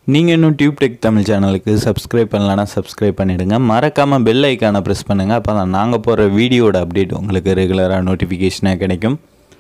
நீங்கள் இன்னும் tube tech Tamil சேனலுக்கு சப்ஸ்கிரைப் பண்ணலன்னா சப்ஸ்கிரைப் பண்ணிவிடுங்க மறக்காமல் பெல் ஐக்கானை ப்ரெஸ் பண்ணுங்கள் அப்போ தான் நாங்கள் போடுற வீடியோட அப்டேட் உங்களுக்கு ரெகுலராக நோட்டிஃபிகேஷனாக கிடைக்கும்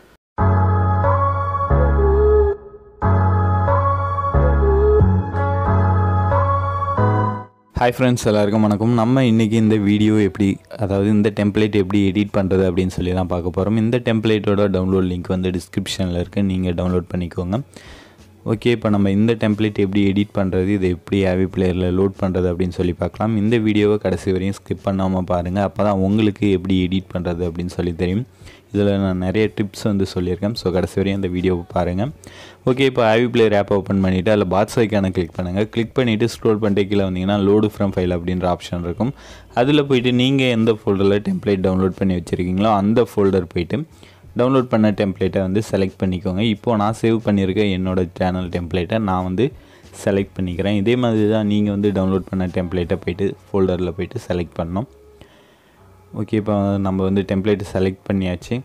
ஹாய் ஃப்ரெண்ட்ஸ் எல்லாருக்கும் வணக்கம் நம்ம இன்றைக்கி இந்த வீடியோ எப்படி அதாவது இந்த டெம்ப்ளேட் எப்படி எடிட் பண்ணுறது அப்படின்னு சொல்லி தான் பார்க்க போகிறோம் இந்த டெம்ப்ளேட்டோட டவுன்லோட் லிங்க் வந்து டிஸ்கிரிப்ஷனில் இருக்குது நீங்கள் டவுன்லோட் பண்ணிக்கோங்க ஓகே இப்போ நம்ம இந்த டெம்ப்ளேட் எப்படி எடிட் பண்ணுறது இதை எப்படி ஆவி பிளேயரில் லோட் பண்ணுறது அப்படின்னு சொல்லி பார்க்கலாம் இந்த வீடியோவை கடைசி வரையும் ஸ்கிப் பண்ணாமல் பாருங்கள் அப்போ தான் உங்களுக்கு எப்படி எடிட் பண்ணுறது அப்படின்னு சொல்லி தெரியும் இதில் நான் நிறைய டிப்ஸ் வந்து சொல்லியிருக்கேன் ஸோ கடைசி வரையும் அந்த வீடியோவை பாருங்கள் ஓகே இப்போ ஆவி பிளேயர் ஆப் ஓப்பன் பண்ணிவிட்டு அதில் பாட்ஸ் ஐக்கான கிளிக் பண்ணுங்கள் கிளிக் பண்ணிவிட்டு ஸ்க்ரோல் பண்ணிட்டு கீழே வந்தீங்கன்னா லோடு ஃப்ரம் ஃபைல் அப்படின்ற ஆப்ஷன் இருக்கும் அதில் போயிட்டு நீங்கள் எந்த ஃபோல்டரில் டெம்ப்ளேட் டவுன்லோட் பண்ணி வச்சுருக்கீங்களோ அந்த ஃபோல்டர் போயிட்டு டவுன்லோட் பண்ண டெம்ப்ளேட்டை வந்து செலக்ட் பண்ணிக்கோங்க இப்போது நான் சேவ் பண்ணியிருக்க என்னோடய சேனல் டெம்ப்ளேட்டை நான் வந்து செலக்ட் பண்ணிக்கிறேன் இதே மாதிரி தான் நீங்கள் வந்து டவுன்லோட் பண்ண டெம்ப்ளேட்டை போயிட்டு ஃபோல்டரில் போயிட்டு செலக்ட் பண்ணணும் ஓகே இப்போ நம்ம வந்து டெம்ப்ளேட்டு செலக்ட் பண்ணியாச்சு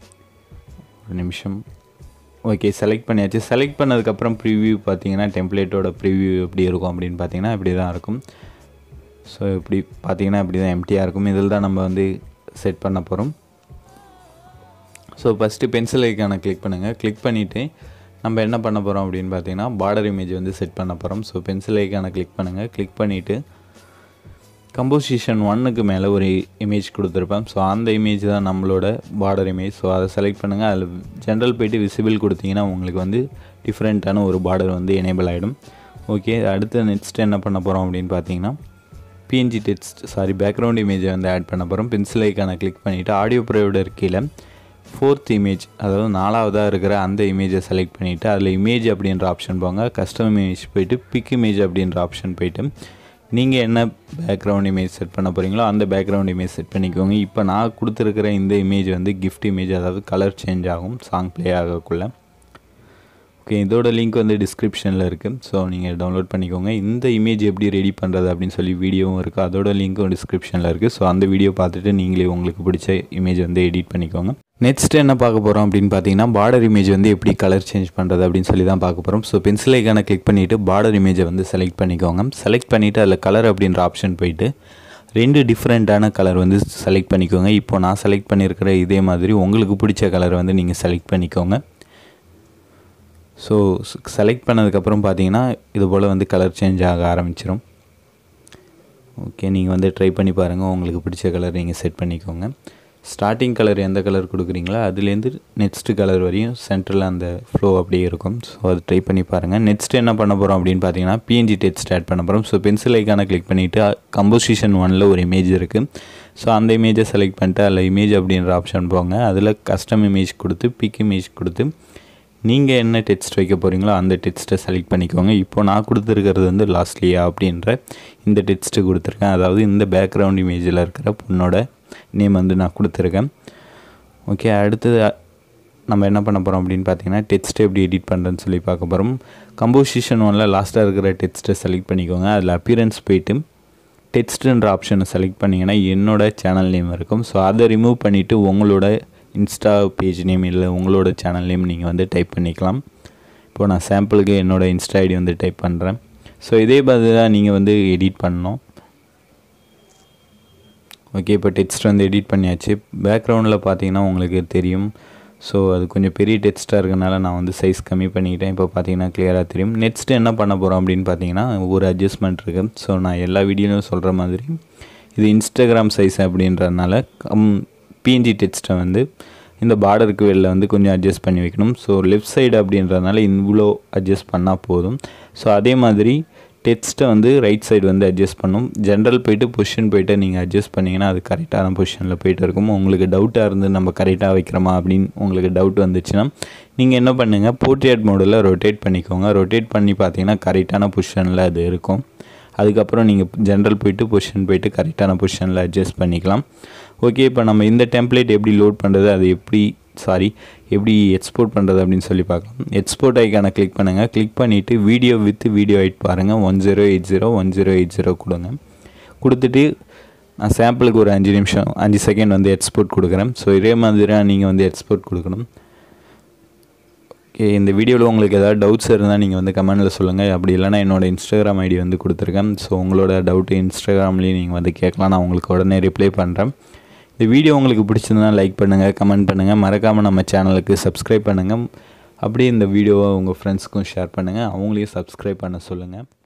ஒரு நிமிஷம் ஓகே செலக்ட் பண்ணியாச்சு செலக்ட் பண்ணதுக்கப்புறம் ப்ரிவ்யூ பார்த்தீங்கன்னா டெம்ப்ளேட்டோட ப்ரிவ்யூ எப்படி இருக்கும் அப்படின்னு பார்த்தீங்கன்னா இப்படி தான் இருக்கும் ஸோ இப்படி பார்த்தீங்கன்னா இப்படி தான் எம்டியாக இருக்கும் இதில் தான் நம்ம வந்து செட் பண்ண போகிறோம் ஸோ ஃபஸ்ட்டு பென்சில் ஐக்கானை கிளிக் பண்ணுங்கள் கிளிக் பண்ணிவிட்டு நம்ம என்ன பண்ண போகிறோம் அப்படின்னு பார்த்தீங்கன்னா பார்டர் இமேஜ் வந்து செட் பண்ண போகிறோம் ஸோ பென்சில் ஐக்கானை கிளிக் பண்ணுங்கள் கிளிக் பண்ணிவிட்டு கம்போசிஷன் ஒன்னுக்கு மேலே ஒரு இமேஜ் கொடுத்துருப்பேன் ஸோ அந்த இமேஜ் தான் நம்மளோட பார்டர் இமேஜ் ஸோ அதை செலக்ட் பண்ணுங்கள் அதில் ஜென்ரல் போய்ட்டு விசிபிள் கொடுத்தீங்கன்னா உங்களுக்கு வந்து டிஃப்ரெண்ட்டான ஒரு பார்டர் வந்து எனேபிள் ஆகிடும் ஓகே அடுத்து நெக்ஸ்ட் என்ன பண்ண போகிறோம் அப்படின்னு பார்த்தீங்கன்னா பிஎன்ஜி டெக்ஸ்ட் சாரி பேக்ரவுண்ட் இமேஜை வந்து ஆட் பண்ண போகிறோம் பென்சில் ஐக்கானை கிளிக் பண்ணிவிட்டு ஆடியோ ப்ரொவைடர் கீழே ஃபோர்த் இமேஜ் அதாவது நாலாவதாக இருக்கிற அந்த இமேஜை செலக்ட் பண்ணிவிட்டு அதில் இமேஜ் அப்படின்ற ஆப்ஷன் போங்க கஸ்டம் இமேஜ் போயிட்டு பிக் இமேஜ் அப்படின்ற ஆப்ஷன் போயிட்டு நீங்கள் என்ன பேக்ரவுண்ட் இமேஜ் செட் பண்ண போகிறீங்களோ அந்த பேக்ரவுண்ட் இமேஜ் செட் பண்ணிக்கோங்க இப்போ நான் கொடுத்துருக்கிற இந்த இமேஜ் வந்து கிஃப்ட் இமேஜ் அதாவது கலர் சேஞ்ச் ஆகும் சாங் ப்ளே ஆகக்குள்ள ஓகே இதோட லிங்க் வந்து டிஸ்கிரிப்ஷனில் இருக்குது ஸோ நீங்கள் டவுன்லோட் பண்ணிக்கோங்க இந்த இமேஜ் எப்படி ரெடி பண்ணுறது அப்படின்னு சொல்லி வீடியோவும் இருக்குது அதோட லிங்க்கும் டிஸ்கிரிப்ஷனில் இருக்குது ஸோ அந்த வீடியோ பார்த்துட்டு நீங்களே உங்களுக்கு பிடிச்ச இமேஜ் வந்து எடிட் பண்ணிக்கோங்க நெக்ஸ்ட் என்ன பார்க்க போகிறோம் அப்படின்னு பார்த்தீங்கன்னா பார்டர் இமேஜ் வந்து எப்படி கலர் சேஞ்ச் பண்ணுறது அப்படின்னு சொல்லி தான் பார்க்க போகிறோம் ஸோ பென்சில் ஐக்கான கிளிக் பண்ணிவிட்டு பார்டர் இமேஜை வந்து செலக்ட் பண்ணிக்கோங்க செலக்ட் பண்ணிவிட்டு அதில் கலர் அப்படின்ற ஆப்ஷன் போயிட்டு ரெண்டு டிஃப்ரெண்ட்டான கலர் வந்து செலக்ட் பண்ணிக்கோங்க இப்போ நான் செலக்ட் பண்ணியிருக்கிற இதே மாதிரி உங்களுக்கு பிடிச்ச கலர் வந்து நீங்கள் செலக்ட் பண்ணிக்கோங்க ஸோ செலக்ட் பண்ணதுக்கப்புறம் பார்த்தீங்கன்னா இது போல் வந்து கலர் சேஞ்ச் ஆக ஆரம்பிச்சிடும் ஓகே நீங்கள் வந்து ட்ரை பண்ணி பாருங்கள் உங்களுக்கு பிடிச்ச கலர் நீங்கள் செட் பண்ணிக்கோங்க ஸ்டார்டிங் கலர் எந்த கலர் கொடுக்குறீங்களோ அதுலேருந்து நெக்ஸ்ட்டு கலர் வரையும் சென்டரில் அந்த ஃப்ளோ அப்படியே இருக்கும் ஸோ அது ட்ரை பண்ணி பாருங்கள் நெக்ஸ்ட் என்ன பண்ண போகிறோம் அப்படின்னு பார்த்தீங்கன்னா பிஎன்ஜி டெக்ஸ்ட் ஆட் பண்ண போகிறோம் ஸோ பென்சில் ஐக்கான கிளிக் பண்ணிவிட்டு கம்போசிஷன் ஒனில் ஒரு இமேஜ் இருக்குது ஸோ அந்த இமேஜை செலக்ட் பண்ணிட்டு அதில் இமேஜ் அப்படின்ற ஆப்ஷன் போங்க அதில் கஸ்டம் இமேஜ் கொடுத்து பிக் இமேஜ் கொடுத்து நீங்கள் என்ன டெக்ஸ்ட் வைக்க போகிறீங்களோ அந்த டெக்ஸ்ட்டை செலக்ட் பண்ணிக்கோங்க இப்போ நான் கொடுத்துருக்கிறது வந்து லாஸ்ட்லியா அப்படின்ற இந்த டெக்ஸ்ட்டு கொடுத்துருக்கேன் அதாவது இந்த பேக்ரவுண்ட் இமேஜில் இருக்கிற பொண்ணோட நேம் வந்து நான் கொடுத்துருக்கேன் ஓகே அடுத்தது நம்ம என்ன பண்ண போகிறோம் அப்படின்னு பார்த்தீங்கன்னா டெக்ஸ்ட்டை எப்படி எடிட் பண்ணுறேன்னு சொல்லி பார்க்க போகிறோம் கம்போசிஷன் ஒனில் லாஸ்ட்டாக இருக்கிற டெக்ஸ்ட்டை செலக்ட் பண்ணிக்கோங்க அதில் அப்பியரன்ஸ் போயிட்டு டெக்ஸ்ட்டுன்ற ஆப்ஷனை செலக்ட் பண்ணிங்கன்னா என்னோட சேனல் நேம் இருக்கும் ஸோ அதை ரிமூவ் பண்ணிவிட்டு உங்களோட இன்ஸ்டா பேஜ் நேம் இல்லை உங்களோட சேனல் நேம் நீங்கள் வந்து டைப் பண்ணிக்கலாம் இப்போது நான் சாம்பிளுக்கு என்னோடய இன்ஸ்டா ஐடி வந்து டைப் பண்ணுறேன் ஸோ இதே மாதிரி தான் நீங்கள் வந்து எடிட் பண்ணணும் ஓகே இப்போ டெக்ஸ்ட் வந்து எடிட் பண்ணியாச்சு பேக்ரவுண்டில் பார்த்தீங்கன்னா உங்களுக்கு தெரியும் ஸோ அது கொஞ்சம் பெரிய டெக்ஸ்ட்டாக இருக்கனால நான் வந்து சைஸ் கம்மி பண்ணிக்கிட்டேன் இப்போ பார்த்தீங்கன்னா கிளியராக தெரியும் நெக்ஸ்ட்டு என்ன பண்ண போகிறோம் அப்படின்னு பார்த்தீங்கன்னா ஒரு அட்ஜஸ்ட்மெண்ட் இருக்குது ஸோ நான் எல்லா வீடியோலையும் சொல்கிற மாதிரி இது இன்ஸ்டாகிராம் சைஸ் அப்படின்றதுனால கம் பிஎன்ஜி டெக்ஸ்ட்டை வந்து இந்த பார்டருக்கு வெளில வந்து கொஞ்சம் அட்ஜஸ்ட் பண்ணி வைக்கணும் ஸோ லெஃப்ட் சைடு அப்படின்றதுனால இவ்வளோ அட்ஜஸ்ட் பண்ணால் போதும் ஸோ அதே மாதிரி டெக்ஸ்ட்டை வந்து ரைட் சைடு வந்து அட்ஜஸ்ட் பண்ணும் ஜென்ரல் போயிட்டு பொசிஷன் போயிட்டு நீங்கள் அட்ஜஸ்ட் பண்ணிங்கன்னா அது கரெக்டான பொசிஷனில் போயிட்டு இருக்கும் உங்களுக்கு டவுட்டாக இருந்து நம்ம கரெக்டாக வைக்கிறோமா அப்படின்னு உங்களுக்கு டவுட் வந்துச்சுன்னா நீங்கள் என்ன பண்ணுங்கள் போர்ட்ரேட் மோடில் ரொட்டேட் பண்ணிக்கோங்க ரொட்டேட் பண்ணி பார்த்தீங்கன்னா கரெக்டான பொசிஷனில் அது இருக்கும் அதுக்கப்புறம் நீங்கள் ஜென்ரல் போயிட்டு பொசிஷன் போயிட்டு கரெக்டான பொசிஷனில் அட்ஜஸ்ட் பண்ணிக்கலாம் ஓகே இப்போ நம்ம இந்த டெம்ப்ளேட் எப்படி லோட் பண்ணுறது அது எப்படி சாரி எப்படி எக்ஸ்போர்ட் பண்ணுறது அப்படின்னு சொல்லி பார்க்கலாம் எக்ஸ்போர்ட் ஐக்கான கிளிக் பண்ணுங்கள் கிளிக் பண்ணிவிட்டு வீடியோ வித் வீடியோ எயிட் பாருங்கள் one zero eight zero one zero eight zero கொடுங்க கொடுத்துட்டு நான் சாம்பிளுக்கு ஒரு அஞ்சு நிமிஷம் அஞ்சு செகண்ட் வந்து எக்ஸ்போர்ட் கொடுக்குறேன் ஸோ இதே மாதிரி நீங்கள் வந்து எக்ஸ்போர்ட் கொடுக்கணும் ஓகே இந்த வீடியோவில் உங்களுக்கு ஏதாவது டவுட்ஸ் இருந்தால் நீங்கள் வந்து கமெண்டில் சொல்லுங்கள் அப்படி இல்லைனா என்னோட இன்ஸ்டாகிராம் ஐடி வந்து கொடுத்துருக்கேன் ஸோ உங்களோட டவுட்டு இன்ஸ்டாகிராம்லேயும் நீங்கள் வந்து கேட்கலாம் நான் உங்களுக்கு உடனே ரிப்ளை பண்ணுறேன் இந்த வீடியோ உங்களுக்கு பிடிச்சிருந்தா லைக் பண்ணுங்கள் கமெண்ட் பண்ணுங்கள் மறக்காமல் நம்ம சேனலுக்கு சப்ஸ்கிரைப் பண்ணுங்கள் அப்படியே இந்த வீடியோவை உங்கள் ஃப்ரெண்ட்ஸுக்கும் ஷேர் பண்ணுங்கள் அவங்களையும் சப்ஸ்கிரைப் பண்ண சொல்லுங்கள்